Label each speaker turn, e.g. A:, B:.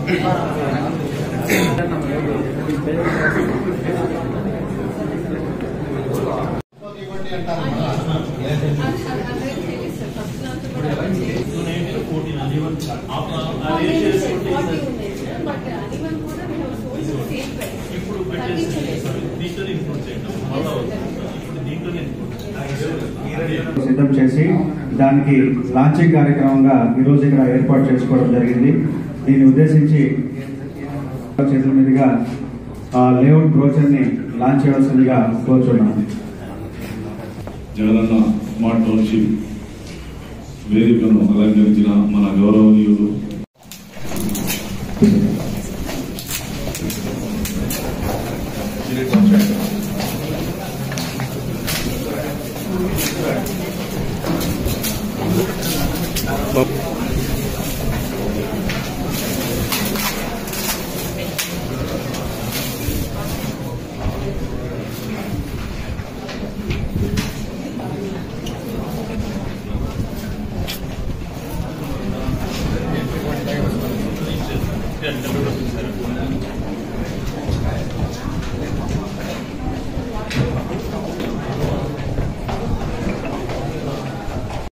A: ఇప్పుడు పెట్టేసి దీంట్లో ఇంక్లూడ్ చేయడం మళ్ళా వస్తుంది. ఇప్పుడు దీంట్లోనే ఇంక్లూడ్
B: సిద్ధం చేసి దానికి లాంచింగ్ కార్యక్రమంగా ఈరోజు ఇక్కడ ఏర్పాటు చేసుకోవడం జరిగింది దీన్ని ఉద్దేశించి చేతుల మీదుగా ఆ లేఅవుట్ బ్రోచర్ ని లాంచ్ చేయవలసిందిగా కోరుచున్నాను
C: జగనన్న స్మార్ట్ టౌన్షిప్ వేదికను అలంకరించిన మన గౌరవనీయులు
A: Yeah,